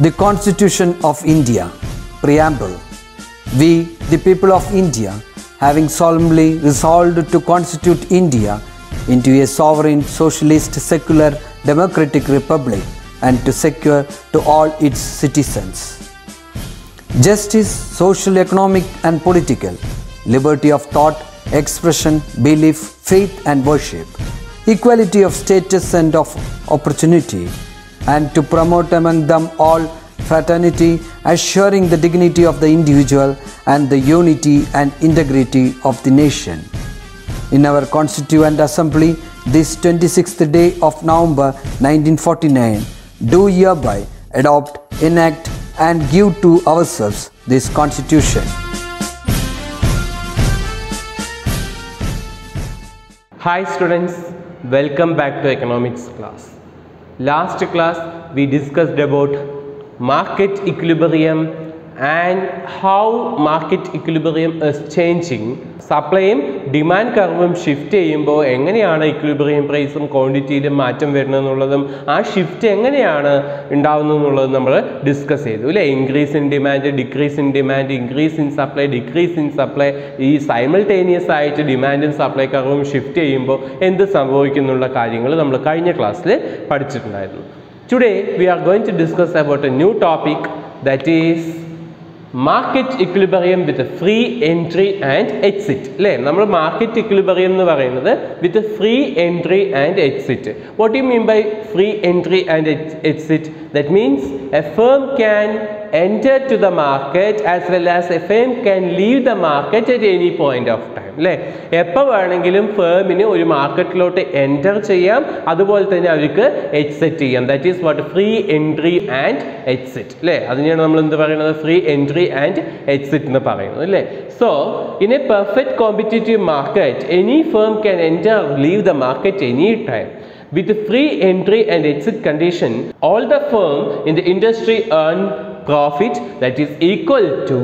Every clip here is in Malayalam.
The Constitution of India, Preamble. We, the people of India, having solemnly resolved to constitute India into a sovereign, socialist, secular, democratic republic and to secure to all its citizens justice, social, economic, and political, liberty of thought, expression, belief, faith, and worship, equality of status and of opportunity, and to promote among them all fraternity, assuring the dignity of the individual and the unity and integrity of the nation. In our Constituent Assembly, this 26th day of November 1949, do hereby adopt, enact, and give to ourselves this Constitution. Hi students, welcome back to economics class. Last class we discussed about market equilibrium and how market equilibrium is changing. സപ്ലൈയും ഡിമാൻഡ് കർവും ഷിഫ്റ്റ് ചെയ്യുമ്പോൾ എങ്ങനെയാണ് ഇക്വിലിബ്രിയം പ്രൈസും ക്വാണ്ടിറ്റിയിലും മാറ്റം വരുന്നതെന്നുള്ളതും ആ ഷിഫ്റ്റ് എങ്ങനെയാണ് ഉണ്ടാവുന്നത് എന്നുള്ളതും നമ്മൾ ഡിസ്കസ് ചെയ്തു അല്ലേ increase in demand decrease in demand increase in supply decrease in supply ഈ സൈമൾട്ടേനിയസ് ആയിട്ട് ഡിമാൻഡും സപ്ലൈ കർവും ഷിഫ്റ്റ് ചെയ്യുമ്പോൾ എന്ത് സംഭവിക്കുന്നുള്ള കാര്യങ്ങൾ നമ്മൾ കഴിഞ്ഞ ക്ലാസ്സിൽ പഠിച്ചിട്ടുണ്ടായിരുന്നു today we are going to discuss about a new topic that is market equilibrium with free entry and exit അല്ലേ നമ്മൾ മാർക്കറ്റ് ഇക്വിലിബറിയം എന്ന് പറയുന്നത് with free entry and exit what you mean by free entry and exit that means a firm can enter to the market as well as a firm can leave the market at any point of time അല്ലേ എപ്പോൾ വേണമെങ്കിലും ഫേമിന് ഒരു മാർക്കറ്റിലോട്ട് എൻറ്റർ ചെയ്യാം അതുപോലെ തന്നെ അവർക്ക് എക്സിറ്റ് ചെയ്യാം that is what free entry and exit അല്ലേ അതിനെയാണ് നമ്മൾ എന്ത് പറയുന്നത് ഫ്രീ എൻട്രി ആൻഡ് എക്സിറ്റ് എന്ന് പറയുന്നത് അല്ലേ so in a perfect competitive market any firm can enter leave the market any time With the free entry and exit condition, all the firm in the industry earn profit that is equal to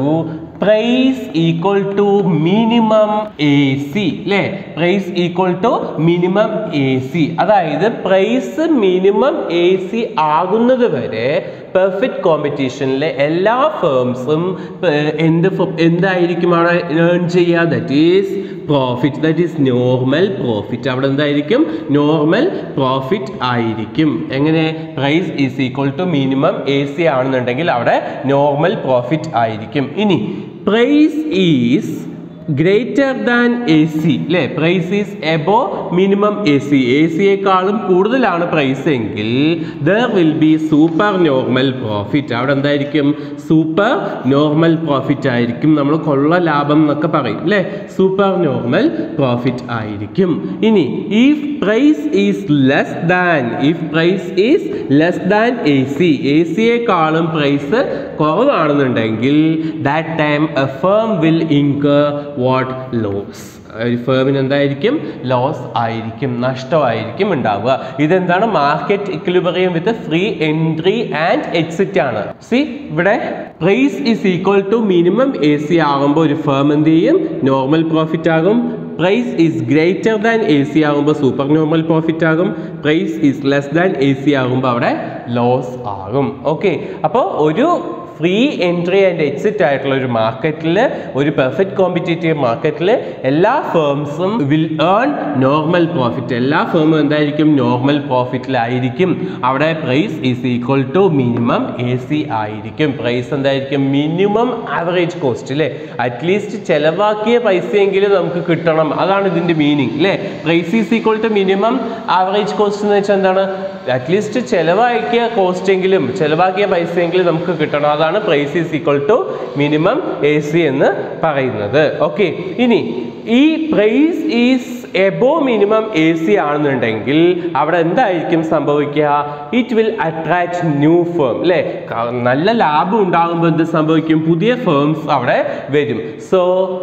price equal to minimum A C അല്ലേ price equal to minimum A C അതായത് പ്രൈസ് മിനിമം എ സി ആകുന്നത് വരെ പെർഫെക്റ്റ് കോമ്പറ്റീഷനിലെ എല്ലാ ഫേംസും എന്ത് എന്തായിരിക്കും അവിടെ ഏൺ ചെയ്യുക that is profit that is normal profit അവിടെ എന്തായിരിക്കും നോർമൽ പ്രോഫിറ്റ് ആയിരിക്കും എങ്ങനെ price is equal to minimum A C ആണെന്നുണ്ടെങ്കിൽ അവിടെ നോർമൽ പ്രോഫിറ്റ് ആയിരിക്കും ഇനി price is greater than A C അല്ലേ price is above minimum A C A സിയേക്കാളും കൂടുതലാണ് പ്രൈസ് എങ്കിൽ there will be super normal profit അവിടെ എന്തായിരിക്കും സൂപ്പർ നോർമൽ പ്രോഫിറ്റ് ആയിരിക്കും നമ്മൾ കൊള്ള ലാഭം എന്നൊക്കെ പറയും അല്ലേ സൂപ്പർ നോർമൽ പ്രോഫിറ്റ് ആയിരിക്കും ഇനി if price is less than if price is less than A C A സിയേക്കാളും പ്രൈസ് കുറവാണെന്നുണ്ടെങ്കിൽ that time a firm will incur what loss ഒരു ഫേമിന് എന്തായിരിക്കും ലോസ് ആയിരിക്കും നഷ്ടമായിരിക്കും ഉണ്ടാവുക ഇതെന്താണ് market equilibrium with free entry and exit ആണ് സി ഇവിടെ price is equal to minimum A C ആകുമ്പോൾ ഒരു ഫേം എന്ത് ചെയ്യും നോർമൽ പ്രോഫിറ്റ് ആകും price is greater than A C ആകുമ്പോൾ സൂപ്പർ നോർമൽ പ്രോഫിറ്റ് ആകും price is less than A C ആകുമ്പോൾ അവിടെ ലോസ് ആകും ഓക്കെ അപ്പോൾ ഒരു ഫ്രീ എൻട്രി ആൻഡ് എക്സിറ്റ് ആയിട്ടുള്ള ഒരു മാർക്കറ്റിൽ ഒരു പെർഫെക്റ്റ് കോമ്പറ്റേറ്റീവ് മാർക്കറ്റിൽ എല്ലാ ഫേംസും വിൽ ഏൺ നോർമൽ പ്രോഫിറ്റ് എല്ലാ ഫേമും എന്തായിരിക്കും നോർമൽ പ്രോഫിറ്റിലായിരിക്കും അവിടെ price is equal to minimum A C ആയിരിക്കും പ്രൈസ് എന്തായിരിക്കും മിനിമം ആവറേജ് കോസ്റ്റ് അല്ലേ അറ്റ്ലീസ്റ്റ് ചിലവാക്കിയ പൈസയെങ്കിലും നമുക്ക് കിട്ടണം അതാണ് ഇതിൻ്റെ മീനിങ് അല്ലേ price is equal to minimum average cost എന്ന് വെച്ചാൽ എന്താണ് അറ്റ്ലീസ്റ്റ് ചിലവാക്കിയ കോസ്റ്റ് എങ്കിലും ചിലവാക്കിയ പൈസയെങ്കിലും നമുക്ക് കിട്ടണം അതാണ് price is equal to minimum A C എന്ന് പറയുന്നത് ഓക്കെ ഇനി ഈ price is above minimum A C ആണെന്നുണ്ടെങ്കിൽ അവിടെ എന്തായിരിക്കും സംഭവിക്കുക it will attract new firm അല്ലേ നല്ല ലാഭം ഉണ്ടാകുമ്പോൾ എന്ത് സംഭവിക്കും പുതിയ ഫേംസ് അവിടെ വരും so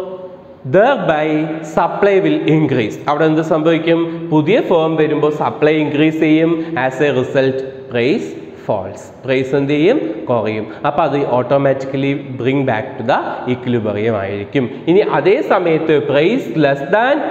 by supply will increase അവിടെ എന്ത് സംഭവിക്കും പുതിയ ഫേം വരുമ്പോൾ സപ്ലൈ ഇൻക്രീസ് ചെയ്യും as a result price falls price എന്ത് ചെയ്യും കുറയും അപ്പോൾ അത് automatically bring back to the equilibrium ആയിരിക്കും ഇനി അതേ സമയത്ത് price less than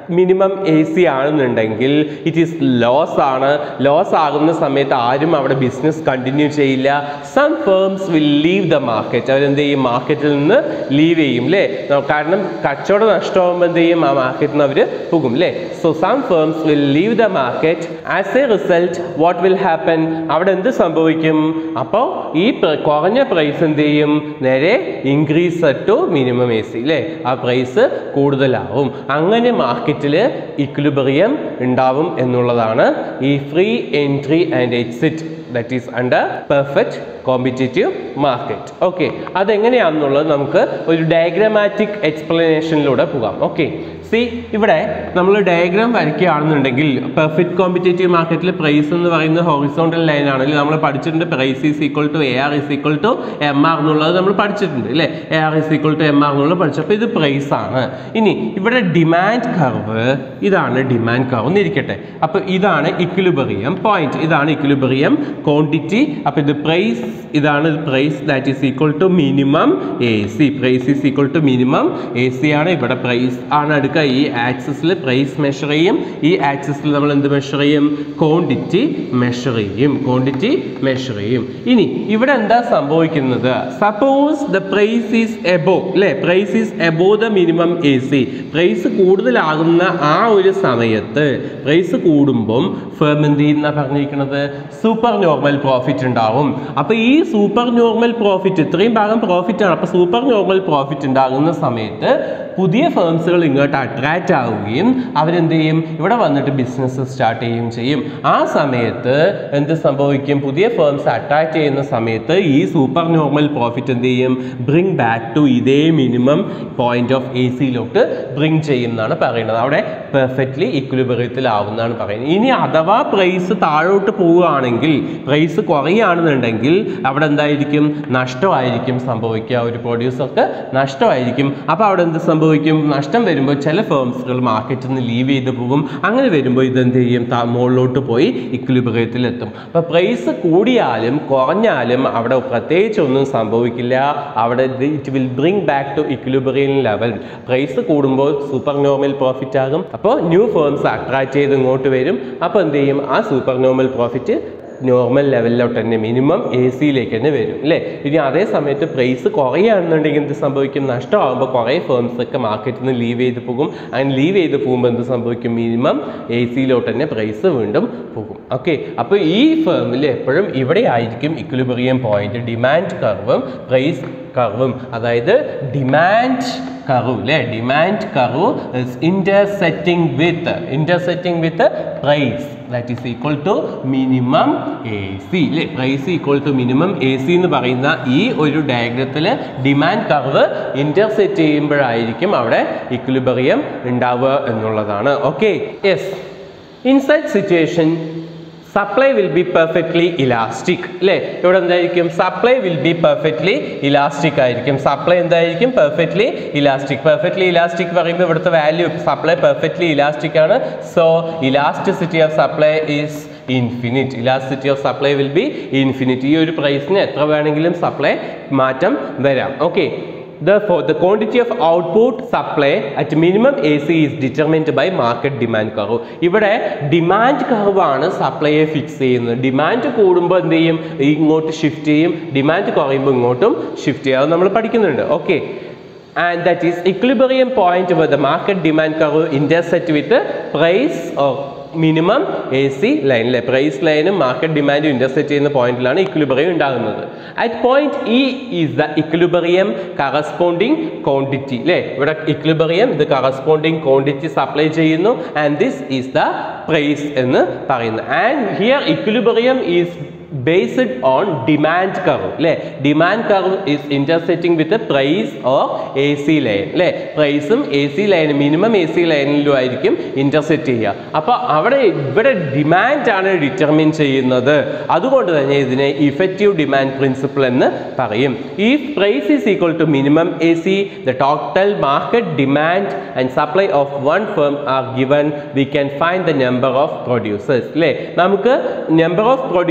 minimum A C ആണെന്നുണ്ടെങ്കിൽ ഇറ്റ് ഈസ് ലോസ് ആണ് ലോസ് ആകുന്ന സമയത്ത് ആരും അവിടെ ബിസിനസ് കണ്ടിന്യൂ ചെയ്യില്ല some firms will leave the market അവരെന്ത് ചെയ്യും മാർക്കറ്റിൽ നിന്ന് ലീവ് ചെയ്യും അല്ലേ കാരണം കച്ചവടം നഷ്ടമാകുമ്പോൾ എന്ത് ചെയ്യും ആ മാർക്കറ്റിൽ നിന്ന് അവർ പോകും അല്ലേ so some firms will leave the market as a result what will happen അവിടെ എന്ത് സംഭവിക്കും അപ്പോൾ ഈ പ്ര- കുറഞ്ഞ പ്രൈസ് എന്ത് ചെയ്യും നേരെ increase to minimum A C അല്ലേ ആ പ്രൈസ് കൂടുതലാവും അങ്ങനെ മാർക്കറ്റിൽ ഇക്വിലിബ്രിയം ഉണ്ടാവും എന്നുള്ളതാണ് ഈ free entry and exit that is under perfect competitive market okay അതെങ്ങനെയാണെന്നുള്ളത് നമുക്ക് ഒരു ഡയഗ്രമാറ്റിക് എക്സ്പ്ലനേഷനിലൂടെ പോകാം ഓക്കെ സി ഇവിടെ നമ്മൾ ഡയഗ്രാം വരയ്ക്കുകയാണെന്നുണ്ടെങ്കിൽ പെർഫെക്റ്റ് കോമ്പറ്റേറ്റീവ് മാർക്കറ്റിൽ പ്രൈസ് എന്ന് പറയുന്നത് ഹോറിസോണ്ടൽ ലൈൻ ആണെങ്കിൽ നമ്മൾ പഠിച്ചിട്ടുണ്ട് price is equal to A R is equal to M R എന്നുള്ളത് നമ്മൾ പഠിച്ചിട്ടുണ്ട് അല്ലേ A R is equal to M R എന്നുള്ളത് പഠിച്ചു അപ്പോൾ ഇത് പ്രൈസ് ആണ് ഇനി ഇവിടെ ഡിമാൻഡ് കർവ് ഇതാണ് ഡിമാൻഡ് കർവ് എന്നിരിക്കട്ടെ അപ്പോൾ ഇതാണ് ഇക്വിലിബറിയം പോയിന്റ് ഇതാണ് ഇക്വിലിബറിയം ക്വാണ്ടിറ്റി അപ്പോൾ ഇത് പ്രൈസ് ഇതാണ് price that is equal to minimum A C price is equal to minimum A C ആണ് ഇവിടെ പ്രൈസ് ആണ് എടുക്കുക ഈ ആക്സിസിൽ പ്രൈസ് മെഷർ ചെയ്യും ഈ ആക്സിസിൽ നമ്മൾ എന്ത് മെഷർ ചെയ്യും ക്വാണ്ടിറ്റി മെഷർ ചെയ്യും ക്വാണ്ടിറ്റി മെഷർ ചെയ്യും ഇനി ഇവിടെ എന്താ സംഭവിക്കുന്നത് suppose the price is above അല്ലേ price is above the minimum A C price കൂടുതലാകുന്ന ആ ഒരു സമയത്ത് പ്രൈസ് കൂടുമ്പം ഫേം എന്ത് ചെയ്യുന്ന പറഞ്ഞിരിക്കുന്നത് സൂപ്പർ നോർമൽ പ്രോഫിറ്റ് ഉണ്ടാവും അപ്പോൾ ഈ സൂപ്പർ നോർമൽ പ്രോഫിറ്റ് ഇത്രയും ഭാഗം പ്രോഫിറ്റ് ആണ് അപ്പോൾ സൂപ്പർ നോർമൽ പ്രോഫിറ്റ് ഉണ്ടാകുന്ന സമയത്ത് പുതിയ ഫേംസുകൾ ഇങ്ങോട്ട് അട്രാക്റ്റ് ആവുകയും അവരെന്ത് ചെയ്യും ഇവിടെ വന്നിട്ട് ബിസിനസ് സ്റ്റാർട്ട് ചെയ്യുകയും ചെയ്യും ആ സമയത്ത് എന്ത് സംഭവിക്കും പുതിയ ഫേംസ് അട്രാക്റ്റ് ചെയ്യുന്ന സമയത്ത് ഈ സൂപ്പർ നോർമൽ പ്രോഫിറ്റ് എന്ത് ചെയ്യും ബ്രിങ് ബാക്ക് ടു ഇതേ മിനിമം പോയിന്റ് ഓഫ് എ സിയിലോട്ട് ബ്രിങ് ചെയ്യും എന്നാണ് പറയുന്നത് അവിടെ പെർഫെക്റ്റ്ലി ഇക്വിലിബറിയത്തിലാവുന്നതാണ് പറയുന്നത് ഇനി അഥവാ പ്രൈസ് താഴോട്ട് പോവുകയാണെങ്കിൽ പ്രൈസ് കുറയുകയാണെന്നുണ്ടെങ്കിൽ അവിടെ എന്തായിരിക്കും നഷ്ടമായിരിക്കും സംഭവിക്കുക ഒരു പ്രൊഡ്യൂസർക്ക് നഷ്ടമായിരിക്കും അപ്പോൾ അവിടെ എന്ത് സംഭവിക്കും നഷ്ടം വരുമ്പോൾ ചില ഫേംസുകൾ മാർക്കറ്റിൽ നിന്ന് ലീവ് ചെയ്ത് പോകും അങ്ങനെ വരുമ്പോൾ ഇതെന്ത് ചെയ്യും താ- മുകളിലോട്ട് പോയി ഇക്വിലിബറിയത്തിലെത്തും അപ്പോൾ പ്രൈസ് കൂടിയാലും കുറഞ്ഞാലും അവിടെ പ്രത്യേകിച്ച് ഒന്നും സംഭവിക്കില്ല അവിടെ it will bring back to equilibrium level price കൂടുമ്പോൾ സൂപ്പർ നോർമൽ പ്രോഫിറ്റ് ആകും അപ്പോൾ ന്യൂ ഫേംസ് അട്രാക്ട് ചെയ്ത് ഇങ്ങോട്ട് വരും അപ്പോൾ എന്ത് ചെയ്യും ആ സൂപ്പർ നോർമൽ പ്രോഫിറ്റ് നോർമൽ ലെവലിലോട്ട് തന്നെ മിനിമം എ സിയിലേക്ക് തന്നെ വരും അല്ലേ ഇനി അതേ സമയത്ത് പ്രൈസ് കുറയുകയാണെന്നുണ്ടെങ്കിൽ എന്ത് സംഭവിക്കും നഷ്ടമാകുമ്പോൾ കുറേ ഫേംസ് ഒക്കെ മാർക്കറ്റിൽ നിന്ന് ലീവ് ചെയ്ത് പോകും അങ്ങനെ ലീവ് ചെയ്ത് പോകുമ്പോൾ എന്ത് സംഭവിക്കും മിനിമം എ സിയിലോട്ട് തന്നെ പ്രൈസ് വീണ്ടും പോകും ഓക്കെ അപ്പോൾ ഈ ഫേമിൽ എപ്പോഴും ഇവിടെ ആയിരിക്കും ഇക്വിലിബറിയം പോയിന്റ് ഡിമാൻഡ് കർവും പ്രൈസ് കർവും അതായത് ഡിമാൻഡ് കർവ് അല്ലേ demand curve intersecting with intersecting with price that is equal to minimum A C അല്ലേ price equal to minimum A C എന്ന് പറയുന്ന ഈ ഒരു ഡയഗ്രത്തിൽ ഡിമാൻഡ് കർവ് ഇന്റർസെറ്റ് ചെയ്യുമ്പോഴായിരിക്കും അവിടെ ഇക്വിലിബറിയം ഉണ്ടാവുക എന്നുള്ളതാണ് okay yes in such situation supply will be perfectly elastic അല്ലേ ഇവിടെ എന്തായിരിക്കും supply will be perfectly elastic ആയിരിക്കും സപ്ലൈ എന്തായിരിക്കും പെർഫെക്റ്റ്ലി ഇലാസ്റ്റിക് പെർഫെക്റ്റ്ലി ഇലാസ്റ്റിക് പറയുമ്പോൾ ഇവിടുത്തെ വാല്യൂ സപ്ലൈ പെർഫെക്റ്റ്ലി ഇലാസ്റ്റിക് ആണ് so elasticity of supply is infinite elasticity of supply will be infinite ഈ ഒരു പ്രൈസിന് എത്ര വേണമെങ്കിലും സപ്ലൈ മാറ്റം വരാം okay Therefore, the quantity of output supply at minimum AC is determined by market demand curve. ഇവിടെ ഡിമാൻഡ് കർവ് ആണ് സപ്ലൈയെ ഫിക്സ് ചെയ്യുന്നത് ഡിമാൻഡ് കൂടുമ്പോൾ എന്ത് ചെയ്യും ഇങ്ങോട്ട് ഷിഫ്റ്റ് ചെയ്യും ഡിമാൻഡ് കുറയുമ്പോൾ ഇങ്ങോട്ടും ഷിഫ്റ്റ് ചെയ്യും അത് നമ്മൾ പഠിക്കുന്നുണ്ട് okay and that is equilibrium point where the market demand curve intersect with the price or minimum A C ലൈനിലെ പ്രൈസ് ലൈനും മാർക്കറ്റ് ഡിമാൻഡും ഇന്റർസെറ്റ് ചെയ്യുന്ന പോയിന്റിലാണ് ഇക്വിലിബറിയം ഉണ്ടാകുന്നത് at point E is the equilibrium corresponding quantity അല്ലേ ഇവിടെ ഇക്വിലിബറിയം ഇത് കറസ്പോണ്ടിങ് ക്വാണ്ടിറ്റി സപ്ലൈ ചെയ്യുന്നു and this is the price എന്ന് പറയുന്നു and here equilibrium is based on demand curve അല്ലേ demand curve is intersecting with price or A C line അല്ലേ പ്രൈസും എ സി ലൈനും മിനിമം എ സി ലൈനിലും ആയിരിക്കും ഇന്റർസെറ്റ് ചെയ്യുക അപ്പോൾ അവിടെ ഇവിടെ ഡിമാൻഡ് ആണ് ഡിറ്റർമിൻ ചെയ്യുന്നത് അതുകൊണ്ട് തന്നെ ഇതിനെ ഇഫക്റ്റീവ് ഡിമാൻഡ് പ്രിൻസിപ്പിൾ എന്ന് പറയും ഈ price is equal to minimum A C the total market demand and supply of one firm are given we can find the number of producers അല്ലേ നമുക്ക് number of producers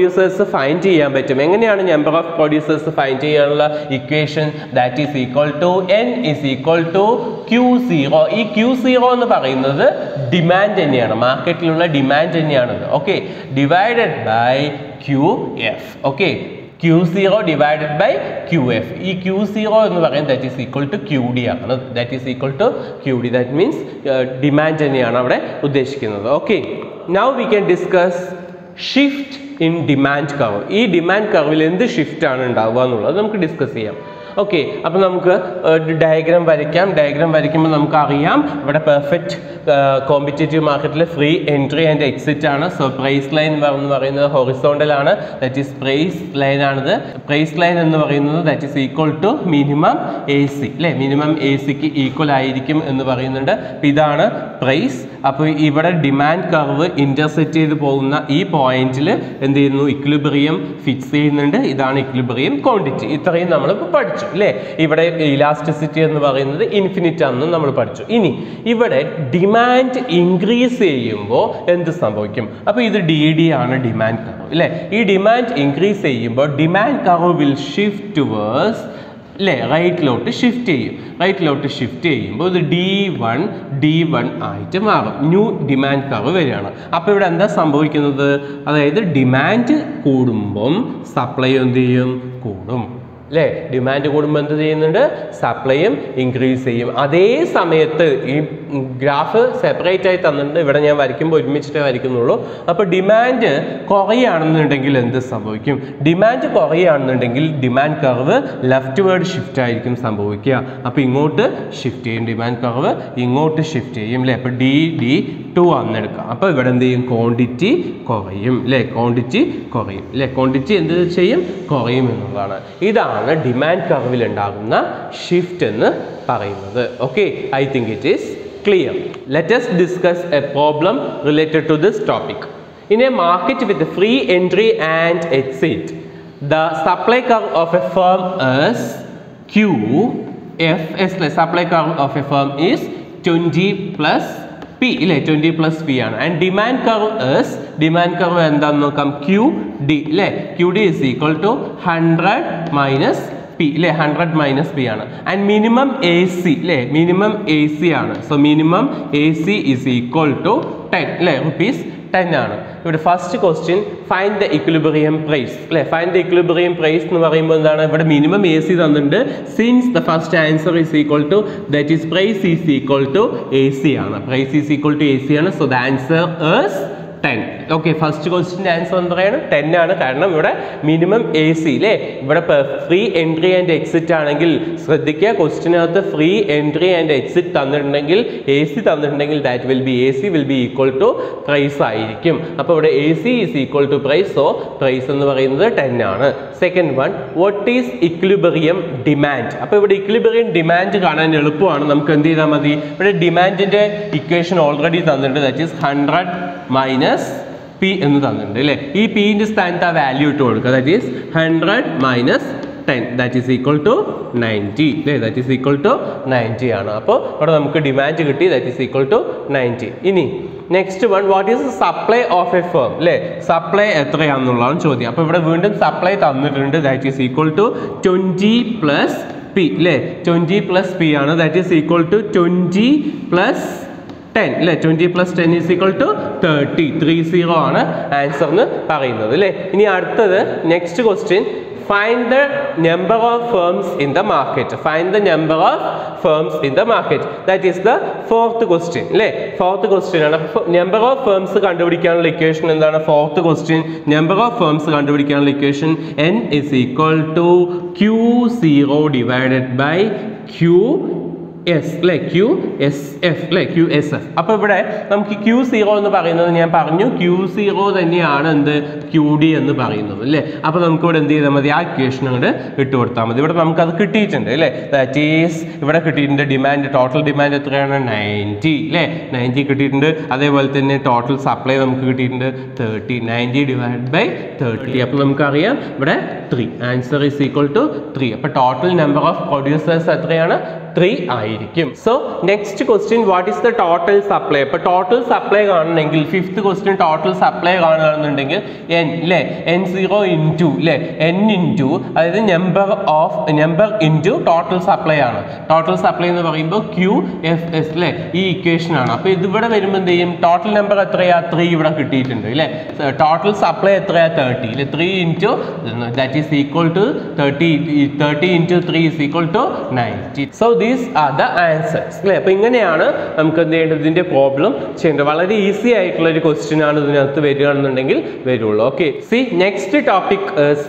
producers find ചെയ്യാൻ പറ്റും എങ്ങനെയാണ് നമ്പർ ഓഫ് പ്രൊഡ്യൂസേഴ്സ് ഫൈൻഡ് ചെയ്യാനുള്ള equation that is equal to N is equal to Q zero ഈ ക്യൂ സീറോ എന്ന് പറയുന്നത് ഡിമാൻഡ് തന്നെയാണ് മാർക്കറ്റിലുള്ള ഡിമാൻഡ് തന്നെയാണത് okay divided by Q F okay Q zero divided by Q F ഈ ക്യൂ സീറോ എന്ന് പറയുന്നത് that is equal to Q D ആണ് that is equal to Q D that means demand തന്നെയാണ് അവിടെ ഉദ്ദേശിക്കുന്നത് okay now we can discuss shift in demand curve ഈ ഡിമാൻഡ് കർവിൽ എന്ത് ഷിഫ്റ്റ് ആണ് ഉണ്ടാവുക എന്നുള്ളത് നമുക്ക് ഡിസ്കസ് ചെയ്യാം ഓക്കെ അപ്പോൾ നമുക്ക് ഡയഗ്രാം വരയ്ക്കാം ഡയഗ്രാം വരയ്ക്കുമ്പോൾ നമുക്ക് അറിയാം ഇവിടെ പെർഫെക്റ്റ് കോമ്പറ്റേറ്റീവ് മാർക്കറ്റിൽ ഫ്രീ എൻട്രി ആൻഡ് എക്സിറ്റ് ആണ് സോ പ്രൈസ് ലൈൻ എന്ന് പറയുന്നത് ഹൊറിസോണ്ടൽ ആണ് ദാറ്റ് ഈസ് പ്രൈസ് ലൈൻ ആണിത് പ്രൈസ് ലൈൻ എന്ന് പറയുന്നത് that is equal to minimum A C അല്ലേ മിനിമം എ സിക്ക് ഈക്വൽ ആയിരിക്കും എന്ന് പറയുന്നുണ്ട് അപ്പോൾ ഇതാണ് പ്രൈസ് അപ്പോൾ ഇവിടെ ഡിമാൻഡ് കർവ് ഇൻ്റർസെറ്റ് ചെയ്ത് പോകുന്ന ഈ പോയിന്റിൽ എന്ത് ചെയ്യുന്നു ഇക്വിലിബ്രിയം ഫിക്സ് ചെയ്യുന്നുണ്ട് ഇതാണ് ഇക്വിലിബ്രിയം ക്വാണ്ടിറ്റി ഇത്രയും നമ്മളിപ്പോൾ പഠിച്ചു അല്ലേ ഇവിടെ ഇലാസ്റ്റിസിറ്റി എന്ന് പറയുന്നത് ഇൻഫിനിറ്റ് ആണെന്ന് നമ്മൾ പഠിച്ചു ഇനി ഇവിടെ ഡിമാൻഡ് ഇൻക്രീസ് ചെയ്യുമ്പോൾ എന്ത് സംഭവിക്കും അപ്പോൾ ഇത് ഡി ഡി ആണ് ഡിമാൻഡ് കർവ് അല്ലേ ഈ ഡിമാൻഡ് ഇൻക്രീസ് ചെയ്യുമ്പോൾ demand curve will shift towards അല്ലേ റൈറ്റിലോട്ട് ഷിഫ്റ്റ് ചെയ്യും റൈറ്റിലോട്ട് ഷിഫ്റ്റ് ചെയ്യുമ്പോൾ ഇത് ഡി വൺ ഡി വൺ ആയിട്ട് മാറും ന്യൂ ഡിമാൻഡ് കർവ് വരികയാണ് അപ്പോൾ ഇവിടെ എന്താ സംഭവിക്കുന്നത് അതായത് ഡിമാൻഡ് കൂടുമ്പം സപ്ലൈ എന്ത് ചെയ്യും കൂടും അല്ലേ ഡിമാൻഡ് കൂടുമ്പോൾ എന്ത് ചെയ്യുന്നുണ്ട് സപ്ലൈയും ഇൻക്രീസ് ചെയ്യും അതേ സമയത്ത് ഈ ഗ്രാഫ് സെപ്പറേറ്റ് ആയി തന്നിട്ടുണ്ട് ഇവിടെ ഞാൻ വരയ്ക്കുമ്പോൾ ഒരുമിച്ചിട്ടേ വരയ്ക്കുന്നുള്ളൂ അപ്പോൾ ഡിമാൻഡ് കുറയുകയാണെന്നുണ്ടെങ്കിൽ എന്ത് സംഭവിക്കും ഡിമാൻഡ് കുറയുകയാണെന്നുണ്ടെങ്കിൽ demand curve leftward shift ആയിരിക്കും സംഭവിക്കുക അപ്പോൾ ഇങ്ങോട്ട് ഷിഫ്റ്റ് ചെയ്യും ഡിമാൻഡ് കർവ് ഇങ്ങോട്ട് ഷിഫ്റ്റ് ചെയ്യും അല്ലേ അപ്പോൾ ഡി ഡി ടു ആണെന്നെടുക്കാം അപ്പോൾ ഇവിടെ എന്ത് ചെയ്യും ക്വാണ്ടിറ്റി കുറയും അല്ലേ ക്വാണ്ടിറ്റി കുറയും അല്ലേ ക്വാണ്ടിറ്റി എന്ത് ചെയ്യും കുറയും എന്നുള്ളതാണ് ഇതാണ് ഡിമാൻഡ് കർവിൽ ഉണ്ടാകുന്ന ഷിഫ്റ്റ് എന്ന് പറയുന്നത് okay I think it is clear. Let us discuss a problem related to this topic. In a market with free entry and exit, the supply curve of a firm is Q, F is the supply curve of a firm is 20 plus P ഇല്ലേ ട്വൻറ്റി പ്ലസ് പി ആണ് and demand curve S demand curve എന്താന്ന് നോക്കാം ക്യു ഡി ഇല്ലേ Q D is equal to hundred minus P ഇല്ലേ ഹൺഡ്രഡ് മൈനസ് പി ആണ് ആൻഡ് മിനിമം എ സി ഇല്ലേ മിനിമം എ സി ആണ് so minimum A C is equal to ten അല്ലേ റുപ്പീസ് ടെൻ ആണ് ഇവിടെ first question find the equilibrium price അല്ലേ ഫൈൻഡ് ദ ഇക്വിലിബ്രിയം പ്രൈസ് എന്ന് പറയുമ്പോൾ എന്താണ് ഇവിടെ മിനിമം എ സി തന്നിട്ടുണ്ട് since the first answer is equal to that is price is equal to A C ആണ് price is equal to A C ആണ് so the answer is ten okay first ക്വസ്റ്റിൻ്റെ ആൻസർ എന്ന് പറയുന്നത് ടെൻ ആണ് കാരണം ഇവിടെ മിനിമം എ സി അല്ലേ ഇവിടെ ഫ്രീ എൻട്രി ആൻഡ് എക്സിറ്റ് ആണെങ്കിൽ ശ്രദ്ധിക്കുക ക്വസ്റ്റിനകത്ത് ഫ്രീ എൻട്രി ആൻഡ് എക്സിറ്റ് തന്നിട്ടുണ്ടെങ്കിൽ എ സി തന്നിട്ടുണ്ടെങ്കിൽ that will be A C will be equal to price ആയിരിക്കും അപ്പോൾ ഇവിടെ A C is equal to price so price എന്ന് പറയുന്നത് ടെൻ ആണ് second one what is equilibrium demand അപ്പോൾ ഇവിടെ ഇക്വിലിബറിയം ഡിമാൻഡ് കാണാൻ എളുപ്പമാണ് നമുക്ക് എന്ത് ചെയ്താൽ മതി ഇവിടെ ഡിമാൻഡിൻ്റെ ഇക്വേഷൻ ഓൾറെഡി തന്നിട്ടുണ്ട് that is hundred minus P എന്ന് തന്നിട്ടുണ്ട് അല്ലേ ഈ പിൻ്റെ സ്ഥാനത്ത് ആ വാല്യൂ ഇട്ട് കൊടുക്കുക that is hundred minus ten that is equal to ninety അല്ലേ that is equal to ninety ആണ് അപ്പോൾ ഇവിടെ നമുക്ക് ഡിമാൻഡ് കിട്ടി that is equal to ninety ഇനി next one what is supply of a firm അല്ലേ സപ്ലൈ എത്രയാണെന്നുള്ളതാണ് ചോദ്യം അപ്പോൾ ഇവിടെ വീണ്ടും സപ്ലൈ തന്നിട്ടുണ്ട് that is equal to twenty plus P അല്ലേ ട്വൻറ്റി പ്ലസ് പി ആണ് that is equal to twenty plus ten അല്ലേ twenty plus ten is equal to thirty three zero ആണ് ആൻസർ എന്ന് പറയുന്നത് അല്ലേ ഇനി അടുത്തത് next question find the number of firms in the market find the number of firms in the market that is the fourth question അല്ലേ ഫോർത്ത് ക്വസ്റ്റ്യൻ ആണ് നമ്പർ ഓഫ് ഫേംസ് കണ്ടുപിടിക്കാനുള്ള ഇക്വേഷൻ എന്താണ് fourth question number of firms കണ്ടുപിടിക്കാനുള്ള equation N is equal to Q zero divided by Q S അല്ലേ ക്യു എസ് എഫ് അല്ലേ ക്യു എസ് എഫ് അപ്പോൾ ഇവിടെ നമുക്ക് ക്യു സീറോ എന്ന് പറയുന്നത് ഞാൻ പറഞ്ഞു ക്യു സീറോ തന്നെയാണ് എന്ത് ക്യു ഡി എന്ന് പറയുന്നത് അല്ലേ അപ്പോൾ നമുക്ക് ഇവിടെ എന്ത് ചെയ്താൽ മതി ആ ഇക്വേഷൻ അങ്ങോട്ട് ഇട്ട് കൊടുത്താൽ മതി ഇവിടെ നമുക്കത് കിട്ടിയിട്ടുണ്ട് അല്ലേ ദാറ്റ് ഈസ് ഇവിടെ കിട്ടിയിട്ടുണ്ട് ഡിമാൻഡ് ടോട്ടൽ ഡിമാൻഡ് എത്രയാണ് നയൻറ്റി അല്ലേ നയൻറ്റി കിട്ടിയിട്ടുണ്ട് അതേപോലെ തന്നെ ടോട്ടൽ സപ്ലൈ നമുക്ക് കിട്ടിയിട്ടുണ്ട് thirty ninety divide by thirty അപ്പോൾ നമുക്കറിയാം ഇവിടെ three answer is equal to three അപ്പോൾ ടോട്ടൽ നമ്പർ ഓഫ് പ്രൊഡ്യൂസേഴ്സ് എത്രയാണ് ത്രീ ആയി ആയിരിക്കും so next question what is the total supply അപ്പോൾ ടോട്ടൽ സപ്ലൈ കാണണമെങ്കിൽ ഫിഫ്ത്ത് ക്വസ്റ്റ്യൻ ടോട്ടൽ സപ്ലൈ കാണുകയാണെന്നുണ്ടെങ്കിൽ എൻ അല്ലേ എൻ സീറോ ഇൻറ്റു അല്ലേ എൻ ഇൻറ്റു അതായത് number of number into total supply ആണ് ടോട്ടൽ സപ്ലൈ എന്ന് പറയുമ്പോൾ ക്യൂ എഫ് എസ് അല്ലേ ഈ ഇക്വേഷൻ ആണ് അപ്പോൾ ഇതിവിടെ വരുമ്പോൾ എന്ത് ചെയ്യും ടോട്ടൽ നമ്പർ എത്രയാ ത്രീ ഇവിടെ കിട്ടിയിട്ടുണ്ട് അല്ലേ ടോട്ടൽ സപ്ലൈ എത്രയാ തേർട്ടി അല്ലേ three into that is equal to thirty thirty into three is equal to ninety so these are the answers അല്ലേ അപ്പോൾ ഇങ്ങനെയാണ് നമുക്ക് എന്ത് ചെയ്യേണ്ടത് ഇതിൻ്റെ പ്രോബ്ലം ചെയ്യേണ്ടത് വളരെ ഈസി ആയിട്ടുള്ള ഒരു ക്വസ്റ്റ്യൻ ആണ് ഇതിനകത്ത് വരികയാണെന്നുണ്ടെങ്കിൽ വരുള്ളൂ okay see next topic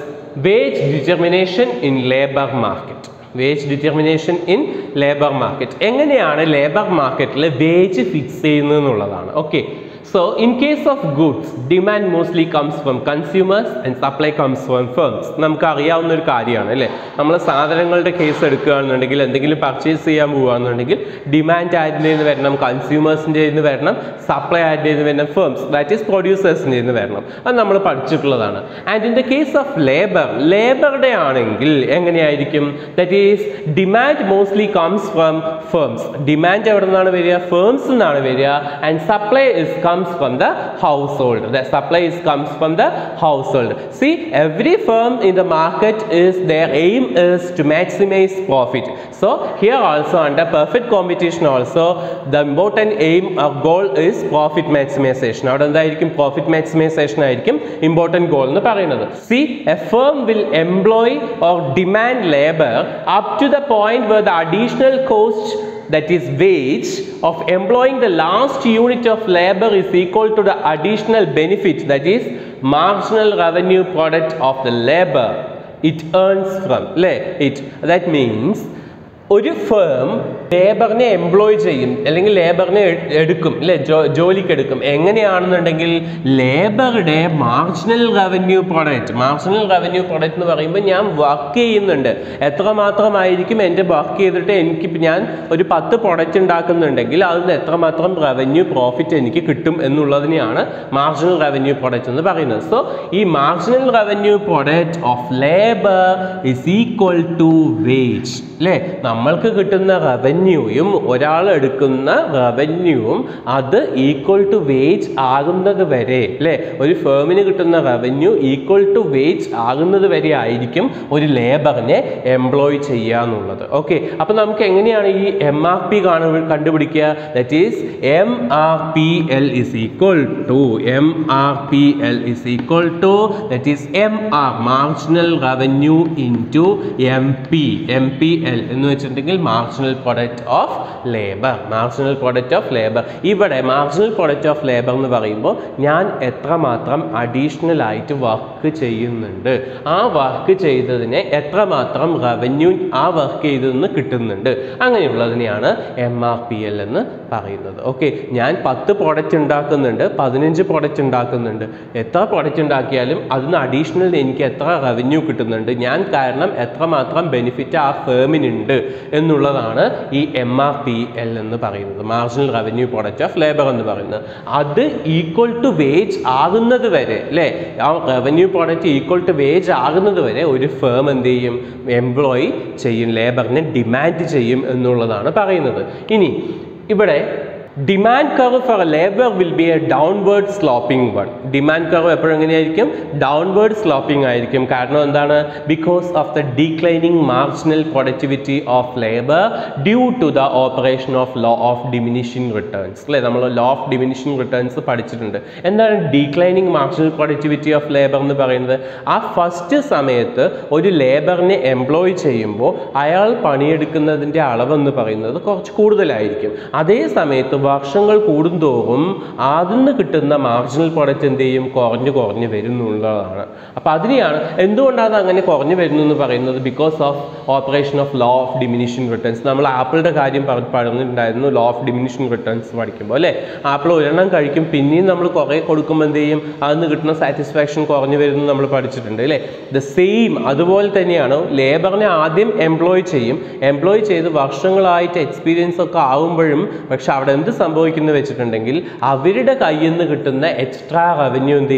wage determination in labour market wage determination in labour market എങ്ങനെയാണ് ലേബർ മാർക്കറ്റിൽ വേജ് ഫിക്സ് ചെയ്യുന്നത് എന്നുള്ളതാണ് okay so in case of goods demand mostly comes from consumers and supply comes from firms നമുക്ക് അറിയാവുന്ന ഒരു കാര്യമാണ് അല്ലേ നമ്മൾ സാധനങ്ങളുടെ കേസ് എടുക്കുകയാണെന്നുണ്ടെങ്കിൽ എന്തെങ്കിലും പർച്ചേസ് ചെയ്യാൻ പോവുകയാണെന്നുണ്ടെങ്കിൽ ഡിമാൻഡ് ആരുടെ നിന്ന് വരണം കൺസ്യൂമേഴ്സിൻ്റെ നിന്ന് വരണം സപ്ലൈ ആരുടെ നിന്ന് വരണം ഫേംസ് ദാറ്റ് ഈസ് പ്രൊഡ്യൂസേഴ്സിൻ്റെ നിന്ന് വരണം അത് നമ്മൾ പഠിച്ചിട്ടുള്ളതാണ് and in the case of labour ലേബറുടെ ആണെങ്കിൽ എങ്ങനെയായിരിക്കും that is demand mostly comes from firms demand എവിടെ നിന്നാണ് വരിക ഫേംസ് നിന്നാണ് വരിക and supply is comes from the household the supply is comes from the household see every firm in the market is their aim is to maximise profit so here also under perfect competition also the important aim of goal is profit maximisation അവിടെ എന്തായിരിക്കും പ്രോഫിറ്റ് മാക്സിമൈസേഷൻ ആയിരിക്കും ഇമ്പോർട്ടൻറ്റ് ഗോൾ എന്ന് പറയുന്നത് see a firm will employ or demand labour up to the point where the additional cost that is wage of employing the last unit of labor is equal to the additional benefit that is marginal revenue product of the labor it earns from le it that means ഒരു ഫേം ലേബറിനെ എംപ്ലോയ് ചെയ്യും അല്ലെങ്കിൽ ലേബറിനെ എടുക്കും അല്ലെ ജോലിക്ക് എടുക്കും എങ്ങനെയാണെന്നുണ്ടെങ്കിൽ ലേബറുടെ marginal revenue product marginal revenue product എന്ന് പറയുമ്പോൾ ഞാൻ വർക്ക് ചെയ്യുന്നുണ്ട് എത്രമാത്രമായിരിക്കും എൻ്റെ വർക്ക് ചെയ്തിട്ട് എനിക്ക് ഞാൻ ഒരു പത്ത് പ്രൊഡക്റ്റ് ഉണ്ടാക്കുന്നുണ്ടെങ്കിൽ അതിന് എത്രമാത്രം റവന്യൂ പ്രോഫിറ്റ് എനിക്ക് കിട്ടും എന്നുള്ളതിനെയാണ് മാർജിനൽ റവന്യൂ പ്രൊഡക്റ്റ് എന്ന് പറയുന്നത് സോ ഈ marginal revenue product of labour is equal to wage അല്ലേ നമ്മൾക്ക് കിട്ടുന്ന റവന്യൂയും ഒരാൾ എടുക്കുന്ന റവന്യൂവും അത് ഈക്വൽ ടു വേജ് ആകുന്നത് വരെ അല്ലേ ഒരു ഫേമിന് കിട്ടുന്ന റവന്യൂ ഈക്വൽ ടു വേജ് ആകുന്നത് വരെ ആയിരിക്കും ഒരു ലേബറിനെ എംപ്ലോയ് ചെയ്യുക എന്നുള്ളത് ഓക്കെ അപ്പോൾ നമുക്ക് എങ്ങനെയാണ് ഈ എം ആർ പി കാണു കണ്ടുപിടിക്കുക that is M R P L is equal to M R P L is equal to that is M R marginal revenue into M P M P L എന്ന് വെച്ചിട്ടുണ്ടെങ്കിൽ marginal product of labour marginal product of labour ഇവിടെ മാർജിനൽ പ്രൊഡക്റ്റ് ഓഫ് ലേബർ എന്ന് പറയുമ്പോൾ ഞാൻ എത്രമാത്രം അഡീഷണൽ ആയിട്ട് വർക്ക് ചെയ്യുന്നുണ്ട് ആ വർക്ക് ചെയ്തതിനെ എത്രമാത്രം റവന്യൂ ആ വർക്ക് ചെയ്തതെന്ന് കിട്ടുന്നുണ്ട് അങ്ങനെയുള്ളതിനെയാണ് എം ആർ പി എൽ എന്ന് പറയുന്നത് ഓക്കെ ഞാൻ പത്ത് പ്രൊഡക്റ്റ് ഉണ്ടാക്കുന്നുണ്ട് പതിനഞ്ച് പ്രൊഡക്റ്റ് ഉണ്ടാക്കുന്നുണ്ട് എത്ര പ്രൊഡക്റ്റ് ഉണ്ടാക്കിയാലും അതിന് അഡീഷണൽ എനിക്ക് എത്ര റവന്യൂ കിട്ടുന്നുണ്ട് ഞാൻ കാരണം എത്രമാത്രം ബെനിഫിറ്റ് ആ ഫേമിനുണ്ട് എന്നുള്ളതാണ് ഈ എം ആർ പി എൽ എന്ന് പറയുന്നത് marginal revenue product of labour എന്ന് പറയുന്നത് അത് ഈക്വൽ ടു വേജ് ആകുന്നത് വരെ അല്ലേ ആ revenue product equal to wage ആകുന്നത് വരെ ഒരു ഫേം എന്ത് ചെയ്യും എംപ്ലോയി ചെയ്യും ലേബറിനെ ഡിമാൻഡ് ചെയ്യും എന്നുള്ളതാണ് പറയുന്നത് ഇനി ഇവിടെ demand curve for labour will be a downward sloping one demand curve എപ്പോഴും എങ്ങനെയായിരിക്കും ഡൗൺവേർഡ് സ്ലോപ്പിംഗ് ആയിരിക്കും കാരണം എന്താണ് because of the declining marginal productivity of labour due to the operation of law of diminishing returns അല്ലേ നമ്മൾ ലോ ഓഫ് ഡിമിനിഷിംഗ് റിട്ടേൺസ് പഠിച്ചിട്ടുണ്ട് എന്താണ് declining marginal productivity of labour എന്ന് പറയുന്നത് ആ ഫസ്റ്റ് സമയത്ത് ഒരു ലേബറിനെ എംപ്ലോയ് ചെയ്യുമ്പോൾ അയാൾ പണിയെടുക്കുന്നതിൻ്റെ അളവെന്ന് പറയുന്നത് കുറച്ച് കൂടുതലായിരിക്കും അതേ സമയത്ത് വർഷങ്ങൾ കൂടുന്തോറും അതിൽ നിന്ന് കിട്ടുന്ന മാർജിനൽ പ്രൊഡക്റ്റ് എന്ത് ചെയ്യും കുറഞ്ഞു കുറഞ്ഞു വരുന്നുള്ളതാണ് അപ്പോൾ അതിനെയാണ് എന്തുകൊണ്ടാണ് അത് അങ്ങനെ കുറഞ്ഞു വരുന്നു എന്ന് പറയുന്നത് because of operation of law of diminishing returns നമ്മൾ ആപ്പിളിൻ്റെ കാര്യം പറ- പറഞ്ഞിട്ടുണ്ടായിരുന്നു ലോ ഓഫ് ഡിമിനിഷിംഗ് റിട്ടേൺസ് പഠിക്കുമ്പോൾ അല്ലേ ആപ്പിൾ ഒരെണ്ണം കഴിക്കും പിന്നെയും നമ്മൾ കുറേ കൊടുക്കുമ്പോൾ എന്ത് ചെയ്യും അതിന് കിട്ടുന്ന സാറ്റിസ്ഫാക്ഷൻ കുറഞ്ഞു വരുന്നു നമ്മൾ പഠിച്ചിട്ടുണ്ട് അല്ലേ ദ സെയിം അതുപോലെ തന്നെയാണ് ലേബറിനെ ആദ്യം എംപ്ലോയ് ചെയ്യും എംപ്ലോയ് ചെയ്ത് വർഷങ്ങളായിട്ട് എക്സ്പീരിയൻസ് ഒക്കെ ആകുമ്പോഴും പക്ഷെ അവിടെ എന്ത് സംഭവിക്കുന്നു വെച്ചിട്ടുണ്ടെങ്കിൽ അവരുടെ കയ്യിൽ നിന്ന് കിട്ടുന്ന എക്സ്ട്രാ റവന്യൂ എന്ത് ചെയ്യും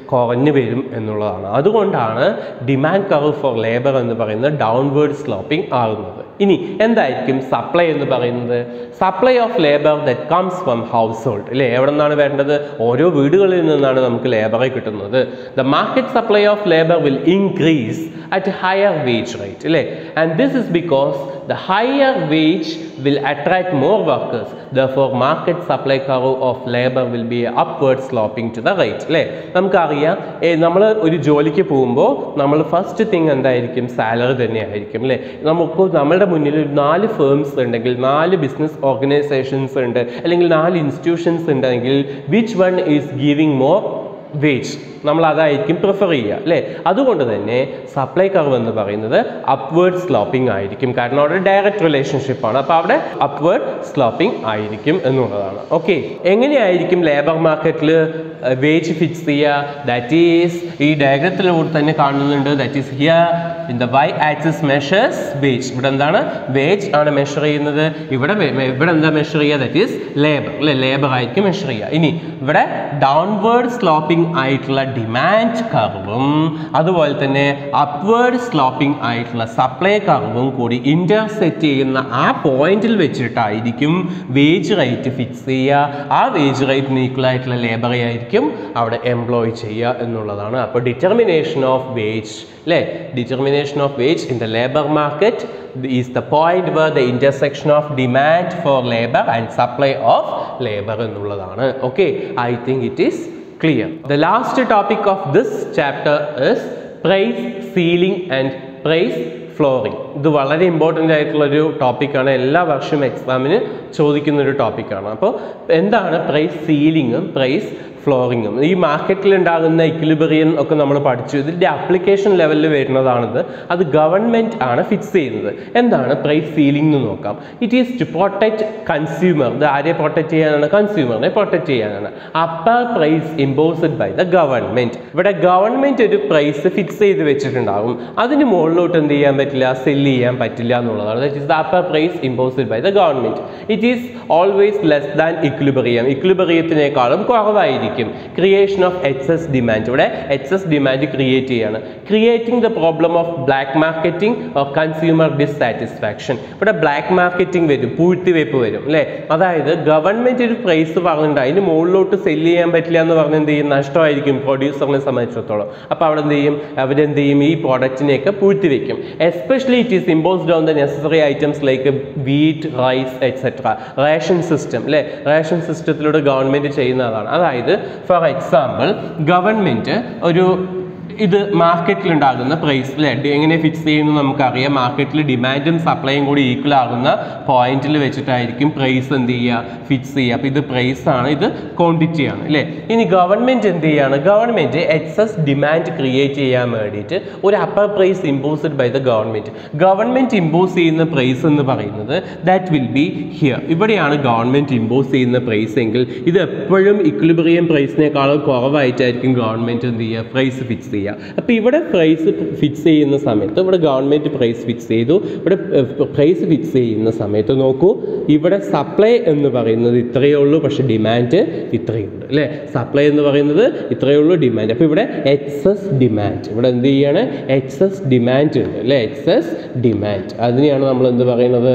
കുറഞ്ഞു വരും എന്നുള്ളതാണ് അതുകൊണ്ടാണ് ഡിമാൻഡ് കർവ് ഫോർ ലേബർ എന്ന് പറയുന്നത് ഡൗൺവേർഡ് സ്ലോപ്പിംഗ് ആകുന്നത് ഇനി എന്തായിരിക്കും സപ്ലൈ എന്ന് പറയുന്നത് supply of labour that comes from household അല്ലേ എവിടെ നിന്നാണ് വേണ്ടത് ഓരോ വീടുകളിൽ നിന്നാണ് നമുക്ക് ലേബറെ കിട്ടുന്നത് the market supply of labour will increase at higher wage rate അല്ലേ and this is because the higher wage will attract more workers therefore market supply curve of labor will be upward sloping to the right അല്ലേ നമുക്കറിയാം നമ്മൾ ഒരു ജോലിക്ക് പോകുമ്പോൾ നമ്മൾ ഫസ്റ്റ് തിങ് എന്തായിരിക്കും സാലറി തന്നെയായിരിക്കും അല്ലേ നമുക്ക് നമ്മളുടെ മുന്നിൽ ഒരു നാല് ഫേംസ് ഉണ്ടെങ്കിൽ നാല് ബിസിനസ് ഓർഗനൈസേഷൻസ് ഉണ്ട് അല്ലെങ്കിൽ നാല് ഇൻസ്റ്റിറ്റ്യൂഷൻസ് ഉണ്ടെങ്കിൽ which one is giving more wage നമ്മൾ അതായിരിക്കും പ്രിഫർ ചെയ്യുക അല്ലേ അതുകൊണ്ട് തന്നെ സപ്ലൈ കർവ് എന്ന് പറയുന്നത് അപ്വേർഡ് സ്ലോപ്പിംഗ് ആയിരിക്കും കാരണം അവിടെ ഡയറക്റ്റ് റിലേഷൻഷിപ്പാണ് അപ്പോൾ അവിടെ അപ്വേർഡ് സ്ലോപ്പിംഗ് ആയിരിക്കും എന്നുള്ളതാണ് ഓക്കെ എങ്ങനെയായിരിക്കും ലേബർ മാർക്കറ്റിൽ വേജ് ഫിക്സ് ചെയ്യുക ദാറ്റ് ഈസ് ഈ ഡയഗ്രത്തിലൂടെ തന്നെ കാണുന്നുണ്ട് that is here in the Y axis measures wage ഇവിടെ എന്താണ് വേജ് ആണ് മെഷർ ചെയ്യുന്നത് ഇവിടെ വെ- വെ- ഇവിടെ എന്താ മെഷർ ചെയ്യുക ദാറ്റ് ഈസ് ലേബർ അല്ലെ ലേബർ ആയിരിക്കും മെഷർ ചെയ്യുക ഇനി ഇവിടെ ഡൗൺവേർഡ് സ്ലോപ്പിംഗ് ആയിട്ടുള്ള ഡിമാൻഡ് കർവും അതുപോലെ തന്നെ അപ്വേർഡ് സ്ലോപ്പിംഗ് ആയിട്ടുള്ള സപ്ലൈ കർവും കൂടി ഇന്റർസെറ്റ് ചെയ്യുന്ന ആ പോയിന്റിൽ വെച്ചിട്ടായിരിക്കും വേജ് റേറ്റ് ഫിക്സ് ചെയ്യുക ആ വേജ് റേറ്റിന് ഈക്വൽ ആയിട്ടുള്ള ലേബറെ ആയിരിക്കും അവിടെ എംപ്ലോയ് ചെയ്യുക എന്നുള്ളതാണ് അപ്പോൾ ഡിറ്റർമിനേഷൻ ഓഫ് വേജ് അല്ലേ determination of wage in the labour market is the point where the intersection of demand for labour and supply of labour എന്നുള്ളതാണ് okay I think it is clear. The last topic of this chapter is price ceiling and price flooring ഇത് വളരെ ഇമ്പോർട്ടൻ്റ് ആയിട്ടുള്ളൊരു ടോപ്പിക്കാണ് എല്ലാ വർഷവും എക്സാമിന് ചോദിക്കുന്ന ഒരു ടോപ്പിക്കാണ് അപ്പോൾ എന്താണ് പ്രൈസ് സീലിങ്ങും പ്രൈസ് ഫ്ലോറിങ്ങും ഈ മാർക്കറ്റിൽ ഉണ്ടാകുന്ന ഇക്വിലിബറിയൻ ഒക്കെ നമ്മൾ പഠിച്ചു ഇതിൻ്റെ അപ്ലിക്കേഷൻ ലെവലിൽ വരുന്നതാണിത് അത് ഗവൺമെൻറ് ആണ് ഫിക്സ് ചെയ്യുന്നത് എന്താണ് പ്രൈസ് സീലിംഗ് എന്ന് നോക്കാം it is to protect consumer ഇത് ആരെ പ്രൊട്ടക്റ്റ് ചെയ്യാനാണ് കൺസ്യൂമറിനെ പ്രൊട്ടക്റ്റ് ചെയ്യാനാണ് upper price imposed by the government ഇവിടെ ഗവൺമെൻറ് ഒരു പ്രൈസ് ഫിക്സ് ചെയ്ത് വെച്ചിട്ടുണ്ടാകും അതിന് മുകളിലോട്ട് എന്ത് ചെയ്യാൻ പറ്റില്ല സെല്ല് ചെയ്യാൻ പറ്റില്ല എന്നുള്ളതാണ് that is the upper price imposed by the government it is always less than equilibrium ഇക്വിലിബറിയത്തിനേക്കാളും കുറവായിരിക്കും ക്രിയേഷൻ ഓഫ് എക്സസ് ഡിമാൻഡ് ഇവിടെ എക്സസ് ഡിമാൻഡ് ക്രിയേറ്റ് ചെയ്യാണ് creating the problem of black marketing of consumer dissatisfaction ഇവിടെ ബ്ലാക്ക് മാർക്കറ്റിംഗ് വരും പൂഴ്ത്തിവയ്പ്പ് വരും അല്ലേ അതായത് ഗവൺമെന്റ് ഒരു പ്രൈസ് പറഞ്ഞിട്ടുണ്ട് അതിന് മുകളിലോട്ട് സെല്ല് ചെയ്യാൻ പറ്റില്ല എന്ന് പറഞ്ഞ് എന്ത് ചെയ്യും നഷ്ടമായിരിക്കും പ്രൊഡ്യൂസറിനെ സംബന്ധിച്ചിടത്തോളം അപ്പോൾ അവിടെ എന്ത് ചെയ്യും അവരെന്ത് ചെയ്യും ഈ പ്രോഡക്റ്റിനെയൊക്കെ പൂഴ്ത്തി വെക്കും especially it is imposed on the necessary items like wheat rice etcetera ration system അല്ലേ റേഷൻ സിസ്റ്റത്തിലൂടെ ഗവൺമെൻറ് ചെയ്യുന്നതാണ് അതായത് ഫോർ എക്സാമ്പിൾ ഗവൺമെൻറ് ഒരു ഇത് മാർക്കറ്റിൽ ഉണ്ടാകുന്ന പ്രൈസ് അല്ലേ ഡി- എങ്ങനെ ഫിക്സ് ചെയ്യുന്നത് നമുക്കറിയാം മാർക്കറ്റിൽ ഡിമാൻഡും സപ്ലൈയും കൂടി ഈക്വൽ ആകുന്ന പോയിന്റിൽ വെച്ചിട്ടായിരിക്കും പ്രൈസ് എന്ത് ചെയ്യുക ഫിക്സ് ചെയ്യുക അപ്പോൾ ഇത് പ്രൈസ് ആണ് ഇത് ക്വാണ്ടിറ്റി ആണ് അല്ലേ ഇനി ഗവൺമെൻറ് എന്ത് ചെയ്യാണ് ഗവൺമെൻറ് എക്സസ് ഡിമാൻഡ് ക്രിയേറ്റ് ചെയ്യാൻ വേണ്ടിയിട്ട് ഒരു upper price imposed by the government government impose ചെയ്യുന്ന പ്രൈസ് എന്ന് പറയുന്നത് ദാറ്റ് വിൽ ബി ഹിയർ ഇവിടെയാണ് ഗവൺമെൻറ് ഇമ്പോസ് ചെയ്യുന്ന പ്രൈസ് എങ്കിൽ ഇത് എപ്പോഴും ഇക്വിലിബ്രിയം പ്രൈസിനേക്കാളും കുറവായിട്ടായിരിക്കും ഗവൺമെൻറ് എന്ത് ചെയ്യുക പ്രൈസ് ഫിക്സ് ചെയ്യുക അപ്പോൾ ഇവിടെ പ്രൈസ് ഫിക്സ് ചെയ്യുന്ന സമയത്ത് ഇവിടെ ഗവൺമെൻറ് പ്രൈസ് ഫിക്സ് ചെയ്തു ഇവിടെ പ്രൈസ് ഫിക്സ് ചെയ്യുന്ന സമയത്ത് നോക്കൂ ഇവിടെ സപ്ലൈ എന്ന് പറയുന്നത് ഇത്രയേ ഉള്ളൂ പക്ഷേ ഡിമാൻഡ് ഇത്രയേ ഉള്ളൂ അല്ലേ സപ്ലൈ എന്ന് പറയുന്നത് ഇത്രയേ ഉള്ളൂ ഡിമാൻഡ് അപ്പോൾ ഇവിടെ എക്സസ് ഡിമാൻഡ് ഇവിടെ എന്ത് ചെയ്യാണ് എക്സസ് ഡിമാൻഡ് ഉണ്ട് അല്ലേ എക്സസ് ഡിമാൻഡ് അതിനെയാണ് നമ്മൾ എന്ത് പറയുന്നത്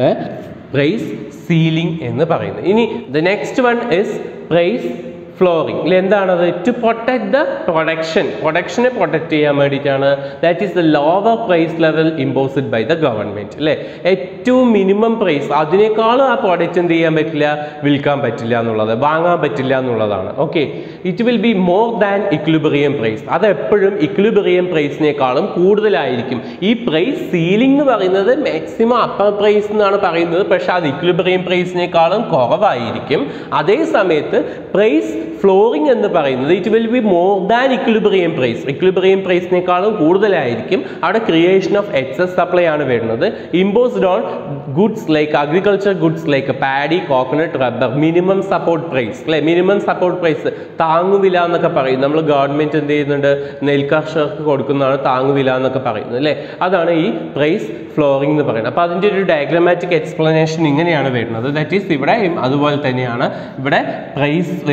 പ്രൈസ് സീലിംഗ് എന്ന് പറയുന്നത് ഇനി the next one is price flooring അല്ലെ എന്താണത് ടു പ്രൊട്ടക്ട് ദ പ്രൊഡക്ഷൻ പ്രൊഡക്ഷനെ പ്രൊട്ടക്ട് ചെയ്യാൻ വേണ്ടിയിട്ടാണ് that is the lower price level imposed by the government അല്ലേ ഏറ്റവും മിനിമം പ്രൈസ് അതിനേക്കാളും ആ പ്രോഡക്റ്റ് എന്ത് ചെയ്യാൻ പറ്റില്ല വിൽക്കാൻ പറ്റില്ല എന്നുള്ളത് വാങ്ങാൻ പറ്റില്ല എന്നുള്ളതാണ് okay it will be more than equilibrium price അത് എപ്പോഴും ഇക്വിലിബറിയം പ്രൈസിനേക്കാളും കൂടുതലായിരിക്കും ഈ പ്രൈസ് സീലിംഗ് എന്ന് പറയുന്നത് മാക്സിമം അപ്പർ പ്രൈസ് എന്നാണ് പറയുന്നത് പക്ഷെ അത് ഇക്വിലിബറിയം പ്രൈസിനേക്കാളും കുറവായിരിക്കും അതേ സമയത്ത് പ്രൈസ് ഫ്ലോറിംഗ് എന്ന് പറയുന്നത് it will be more than equilibrium price equilibrium പ്രൈസിനേക്കാളും കൂടുതലായിരിക്കും അവിടെ ക്രിയേഷൻ ഓഫ് എക്സസ് സപ്ലൈ ആണ് വരുന്നത് imposed on goods like agriculture goods like paddy coconut rubber minimum support price അല്ലെ മിനിമം സപ്പോർട്ട് പ്രൈസ് താങ്ങുവില എന്നൊക്കെ പറയും നമ്മൾ ഗവൺമെന്റ് എന്ത് ചെയ്യുന്നുണ്ട് നെൽകർഷകർക്ക് കൊടുക്കുന്നതാണ് താങ്ങുവില എന്നൊക്കെ പറയുന്നത് അല്ലേ അതാണ് ഈ പ്രൈസ് ഫ്ലോറിംഗ് എന്ന് പറയുന്നത് അപ്പോൾ അതിൻ്റെ ഒരു ഡയഗ്രാമാറ്റിക് എക്സ്പ്ലനേഷൻ ഇങ്ങനെയാണ് വരുന്നത് ദാറ്റ് ഈസ് ഇവിടെ അതുപോലെ തന്നെയാണ് ഇവിടെ പ്രൈസ് വരുന്നുണ്ട്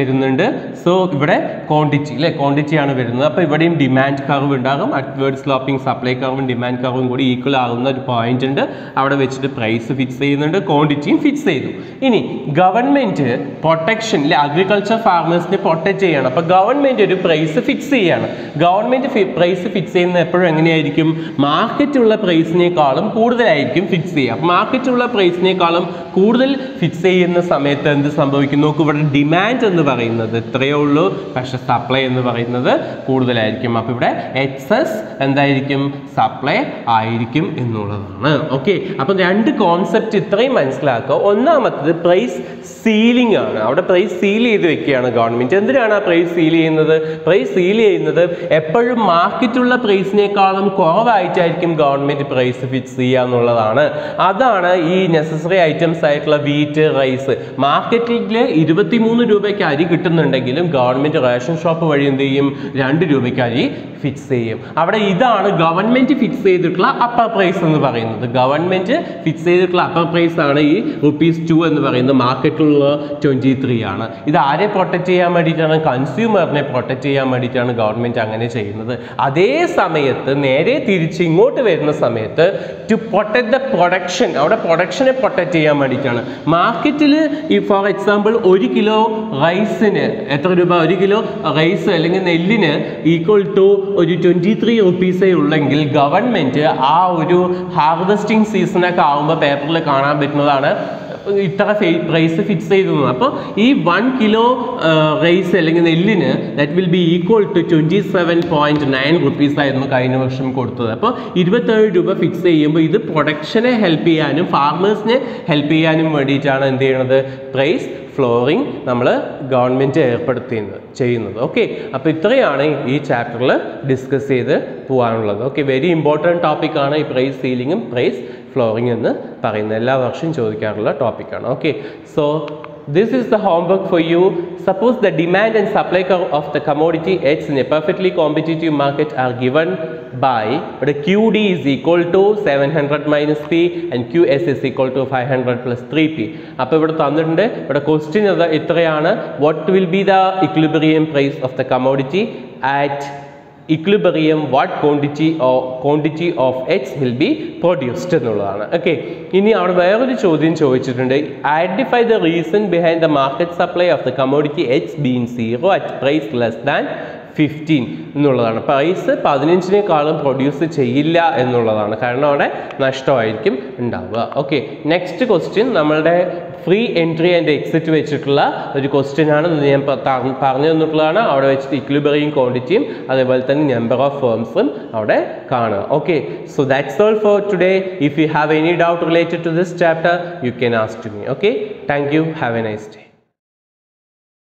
വരുന്നുണ്ട് സോ ഇവിടെ ക്വാണ്ടിറ്റി അല്ലേ ക്വാണ്ടിറ്റി ആണ് വരുന്നത് അപ്പോൾ ഇവിടെയും ഡിമാൻഡ് കർവ് ഉണ്ടാകും അറ്റ്വേർഡ് സ്ലോപ്പിംഗ് സപ്ലൈ കർവും ഡിമാൻഡ് കർവും കൂടി ഈക്വൽ ആകുന്ന ഒരു പോയിന്റ് ഉണ്ട് അവിടെ വെച്ചിട്ട് പ്രൈസ് ഫിക്സ് ചെയ്യുന്നുണ്ട് ക്വാണ്ടിറ്റിയും ഫിക്സ് ചെയ്തു ഇനി ഗവൺമെന്റ് പ്രൊട്ടക്ഷൻ അല്ലെ അഗ്രികൾച്ചർ ഫാർമേഴ്സിനെ പ്രൊട്ടക്ട് ചെയ്യണം അപ്പോൾ ഗവൺമെന്റ് ഒരു പ്രൈസ് ഫിക്സ് ചെയ്യാണ് ഗവൺമെന്റ് പ്രൈസ് ഫിക്സ് ചെയ്യുന്നത് എപ്പോഴും എങ്ങനെയായിരിക്കും മാർക്കറ്റുള്ള പ്രൈസിനേക്കാളും കൂടുതലായിരിക്കും ഫിക്സ് ചെയ്യുക അപ്പോൾ മാർക്കറ്റുള്ള പ്രൈസിനേക്കാളും കൂടുതൽ ഫിക്സ് ചെയ്യുന്ന സമയത്ത് എന്ത് സംഭവിക്കും നോക്കൂ ഇവിടെ ഡിമാൻഡ് എന്ന് പറയുന്നത് ഇത്രയേ ഉള്ളൂ പക്ഷെ സപ്ലൈ എന്ന് പറയുന്നത് കൂടുതലായിരിക്കും അപ്പോൾ ഇവിടെ എക്സസ് എന്തായിരിക്കും സപ്ലൈ ആയിരിക്കും എന്നുള്ളതാണ് ഓക്കെ അപ്പം രണ്ട് കോൺസെപ്റ്റ് ഇത്രയും മനസ്സിലാക്കുക ഒന്നാമത്തത് പ്രൈസ് സീലിംഗ് ആണ് അവിടെ പ്രൈസ് സീൽ ചെയ്ത് വെക്കുകയാണ് ഗവൺമെൻറ് എന്തിനാണ് ആ പ്രൈസ് സീൽ ചെയ്യുന്നത് പ്രൈസ് സീൽ ചെയ്യുന്നത് എപ്പോഴും മാർക്കറ്റുള്ള പ്രൈസിനേക്കാളും കുറവായിട്ടായിരിക്കും ഗവൺമെൻറ് പ്രൈസ് ഫിക്സ് ചെയ്യുക എന്നുള്ളതാണ് അതാണ് ഈ നെസസറി ഐറ്റംസ് ആയിട്ടുള്ള വീറ്റ് റൈസ് മാർക്കറ്റിൽ ഇരുപത്തിമൂന്ന് രൂപയ്ക്ക് അരി കിട്ടുന്നുണ്ടെങ്കിലും ഗവൺമെൻറ് റേഷൻ ഷോപ്പ് വഴി എന്ത് ചെയ്യും രണ്ട് രൂപയ്ക്ക് അരി ഫിക്സ് ചെയ്യും അവിടെ ഇതാണ് ഗവൺമെൻറ് ഫിക്സ് ചെയ്തിട്ടുള്ള അപ്പർ പ്രൈസ് എന്ന് പറയുന്നത് ഗവൺമെൻറ് ഫിക്സ് ചെയ്തിട്ടുള്ള അപ്പർ പ്രൈസ് ആണ് ഈ റുപ്പീസ് ടു എന്ന് പറയുന്നത് മാർക്കറ്റിലുള്ള ട്വൻറ്റി ത്രീ ആണ് ഇത് ആരെ പ്രൊട്ടക്ട് ചെയ്യാൻ വേണ്ടിയിട്ടാണ് കൺസ്യൂമറിനെ പ്രൊട്ടക്ട് ചെയ്യാൻ വേണ്ടിയിട്ടാണ് ഗവൺമെൻറ് അങ്ങനെ ചെയ്യുന്നത് അതേ സമയത്ത് നേരെ തിരിച്ച് ഇങ്ങോട്ട് വരുന്ന സമയത്ത് ടു പ്രൊട്ടക്ട് ദ പ്രൊഡക്ഷൻ അവിടെ പ്രൊഡക്ഷനെ പ്രൊട്ടക്ട് ചെയ്യാൻ വേണ്ടിയിട്ടാണ് മാർക്കറ്റിൽ ഈ ഫോർ എക്സാമ്പിൾ ഒരു കിലോ റൈസിന് എത്ര രൂപ ഒരു കിലോ റൈസ് അല്ലെങ്കിൽ നെല്ലിന് ഈക്വൽ ടു ഒരു ട്വൻറ്റി ത്രീ റുപ്പീസേ ഉള്ളെങ്കിൽ ഗവൺമെൻറ് ആ ഒരു ഹാർവെസ്റ്റിംഗ് സീസണൊക്കെ ആകുമ്പോൾ പേപ്പറിൽ കാണാൻ പറ്റുന്നതാണ് ഇത്ര പ്രൈസ് ഫിക്സ് ചെയ്തു അപ്പോൾ ഈ വൺ കിലോ റൈസ് അല്ലെങ്കിൽ നെല്ലിന് that will be equal to twenty seven point nine rupees ആയിരുന്നു കഴിഞ്ഞ വർഷം കൊടുത്തത് അപ്പോൾ ഇരുപത്തേഴ് രൂപ ഫിക്സ് ചെയ്യുമ്പോൾ ഇത് പ്രൊഡക്ഷനെ ഹെൽപ്പ് ചെയ്യാനും ഫാർമേഴ്സിനെ ഹെൽപ്പ് ചെയ്യാനും വേണ്ടിയിട്ടാണ് എന്ത് ചെയ്യുന്നത് പ്രൈസ് ഫ്ലോറിങ് നമ്മൾ ഗവൺമെൻറ് ഏർപ്പെടുത്തുന്നത് ചെയ്യുന്നത് ഓക്കെ അപ്പോൾ ഇത്രയാണ് ഈ ചാപ്റ്ററിൽ ഡിസ്കസ് ചെയ്ത് പോകാനുള്ളത് ഓക്കെ വെരി ഇമ്പോർട്ടൻറ്റ് ടോപ്പിക്കാണ് ഈ പ്രൈസ് സീലിങ്ങും പ്രൈസ് ഫ്ലോറിംഗ് എന്ന് പറയുന്നത് എല്ലാ വർഷവും ചോദിക്കാറുള്ള ടോപ്പിക്കാണ് okay so this is the homework for you suppose the demand and supply curve of the commodity x in a perfectly competitive market are given by but qd is equal to 700 minus p and qs is equal to 500 plus 3p അപ്പോൾ ഇവിടെ തന്നിട്ടുണ്ട് ഇവിടെ ക്വസ്റ്റ്യൻ ഇത്രയാണ് what will be the equilibrium price of the commodity at equilibrium what quantity quantity of X will be produced എന്നുള്ളതാണ് ഓക്കെ ഇനി അവിടെ വേറൊരു ചോദ്യം ചോദിച്ചിട്ടുണ്ട് identify the reason behind the market supply of the commodity X been zero at price less than fifteen എന്നുള്ളതാണ് പ്രൈസ് പതിനഞ്ചിനേക്കാളും പ്രൊഡ്യൂസ് ചെയ്യില്ല എന്നുള്ളതാണ് കാരണം അവിടെ നഷ്ടമായിരിക്കും ഉണ്ടാവുക ഓക്കെ നെക്സ്റ്റ് ക്വസ്റ്റ്യൻ നമ്മളുടെ ഫ്രീ എൻട്രി ആൻഡ് എക്സിറ്റ് വെച്ചിട്ടുള്ള ഒരു ക്വസ്റ്റ്യൻ ആണ് ഇത് ഞാൻ പ- ത- പറഞ്ഞു തന്നിട്ടുള്ളതാണ് അവിടെ വെച്ചിട്ട് ഇക്വിലിബറിയും ക്വാണ്ടിറ്റിയും അതേപോലെ തന്നെ നമ്പർ ഓഫ് ഫേംസും അവിടെ കാണുക okay so that's all for today if you have any doubt related to this chapter you can ask to me okay thank you have a nice day